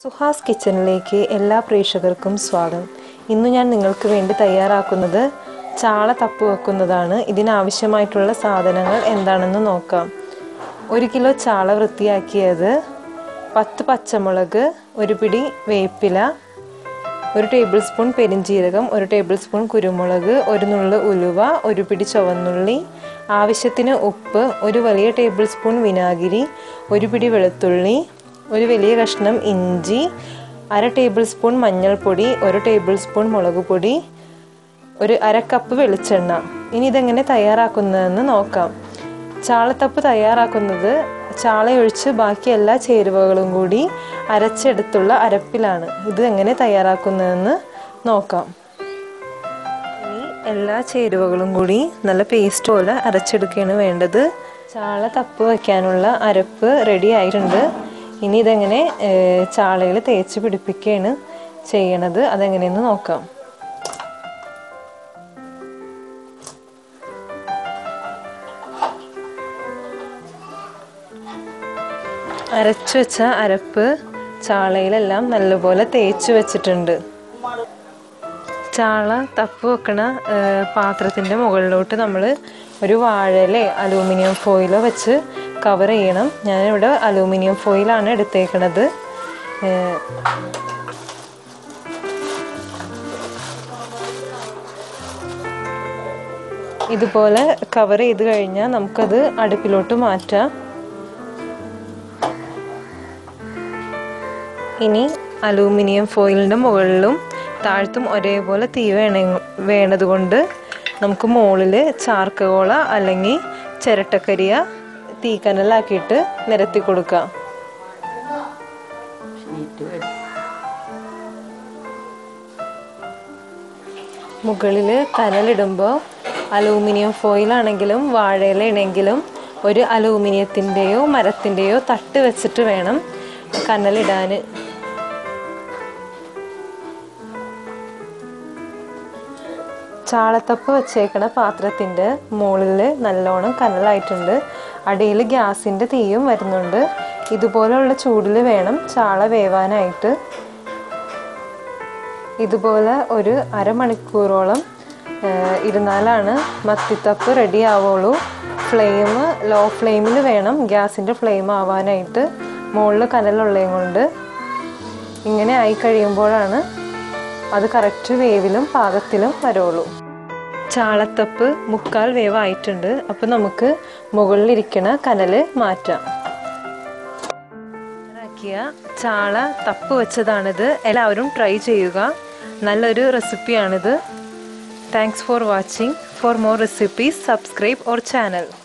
സുഹാസ് കിച്ചണിലേക്ക് എല്ലാ പ്രേക്ഷകർക്കും സ്വാഗതം ഇന്ന് ഞാൻ നിങ്ങൾക്ക് വേണ്ടി തയ്യാറാക്കുന്നത് ചാള തപ്പ് വെക്കുന്നതാണ് ഇതിനാവശ്യമായിട്ടുള്ള സാധനങ്ങൾ എന്താണെന്ന് നോക്കാം ഒരു കിലോ ചാള വൃത്തിയാക്കിയത് പത്ത് പച്ചമുളക് ഒരു പിടി വേപ്പില ഒരു ടേബിൾ സ്പൂൺ പെരിഞ്ജീരകം ഒരു ടേബിൾ സ്പൂൺ കുരുമുളക് ഒരു നുള്ളു ഉലുവ ഒരു പിടി ചുവന്നുള്ളി ആവശ്യത്തിന് ഉപ്പ് ഒരു വലിയ ടേബിൾ സ്പൂൺ വിനാഗിരി ഒരു പിടി വെളുത്തുള്ളി ഒരു വലിയ കഷ്ണം ഇഞ്ചി അര ടേബിൾ സ്പൂൺ മഞ്ഞൾപ്പൊടി ഒരു ടേബിൾ സ്പൂൺ മുളക് പൊടി ഒരു അര കപ്പ് വെളിച്ചെണ്ണ ഇനി ഇതെങ്ങനെ തയ്യാറാക്കുന്നതെന്ന് നോക്കാം ചാളത്തപ്പ് തയ്യാറാക്കുന്നത് ചാളയൊഴിച്ച് ബാക്കി എല്ലാ ചേരുവകളും കൂടി അരച്ചെടുത്തുള്ള അരപ്പിലാണ് ഇത് എങ്ങനെ തയ്യാറാക്കുന്നതെന്ന് നോക്കാം ഇനി എല്ലാ ചേരുവകളും കൂടി നല്ല പേസ്റ്റ് പോലെ അരച്ചെടുക്കുകയാണ് വേണ്ടത് ചാള തപ്പ് വയ്ക്കാനുള്ള അരപ്പ് റെഡി ആയിട്ടുണ്ട് ഇനി ഇതെങ്ങനെ ചാളയിൽ തേച്ച് പിടിപ്പിക്കുകയാണ് ചെയ്യണത് അതെങ്ങനെയെന്ന് നോക്കാം അരച്ചു വെച്ച അരപ്പ് ചാളയിലെല്ലാം നല്ലപോലെ തേച്ച് വെച്ചിട്ടുണ്ട് ചാള തപ്പ് വെക്കണ പാത്രത്തിൻ്റെ മുകളിലോട്ട് നമ്മൾ ഒരു വാഴയിലെ അലൂമിനിയം ഫോയിലോ വെച്ച് കവർ ചെയ്യണം ഞാനിവിടെ അലൂമിനിയം ഫോയിലാണ് എടുത്തേക്കണത് ഇതുപോലെ കവർ ചെയ്ത് കഴിഞ്ഞാൽ നമുക്കത് അടുപ്പിലോട്ട് മാറ്റാം ഇനി അലൂമിനിയം ഫോയിലിൻ്റെ മുകളിലും താഴത്തും ഒരേപോലെ തീ വേണ വേണത് കൊണ്ട് നമുക്ക് മുകളിൽ ചാർക്കകോള അല്ലെങ്കിൽ ചിരട്ടക്കരിയ തീക്കനലാക്കിയിട്ട് നിരത്തി കൊടുക്കാം മുകളിൽ കനലിടുമ്പോൾ അലൂമിനിയം ഫോയിലാണെങ്കിലും വാഴയിലാണെങ്കിലും ഒരു അലൂമിനിയത്തിൻ്റെയോ മരത്തിൻ്റെയോ തട്ട് വെച്ചിട്ട് വേണം കനലിടാൻ ചാളത്തപ്പ് വെച്ചേക്കണ പാത്രത്തിൻ്റെ മുകളിൽ നല്ലോണം കനലായിട്ടുണ്ട് അടിയിൽ ഗ്യാസിൻ്റെ തീയും വരുന്നുണ്ട് ഇതുപോലെയുള്ള ചൂടിൽ വേണം ചാള വേവാനായിട്ട് ഇതുപോലെ ഒരു അരമണിക്കൂറോളം ഇരുന്നാലാണ് മത്തിത്തപ്പ് റെഡി ആവുള്ളൂ ഫ്ലെയിം ലോ ഫ്ലെയിമിൽ വേണം ഗ്യാസിൻ്റെ ഫ്ലെയിം ആവാനായിട്ട് മുകളിൽ കനലുള്ളതും കൊണ്ട് ഇങ്ങനെ ആയി കഴിയുമ്പോഴാണ് അത് കറക്റ്റ് വേവിലും പാകത്തിലും വരുള്ളൂ ചാളത്തപ്പ് മുക്കാൽ വേവായിട്ടുണ്ട് അപ്പോൾ നമുക്ക് മുകളിലിരിക്കണ കനൽ മാറ്റാം ആക്കിയ ചാള തപ്പ് വെച്ചതാണിത് എല്ലാവരും ട്രൈ ചെയ്യുക നല്ലൊരു റെസിപ്പിയാണിത് thanks for watching for more recipes subscribe our channel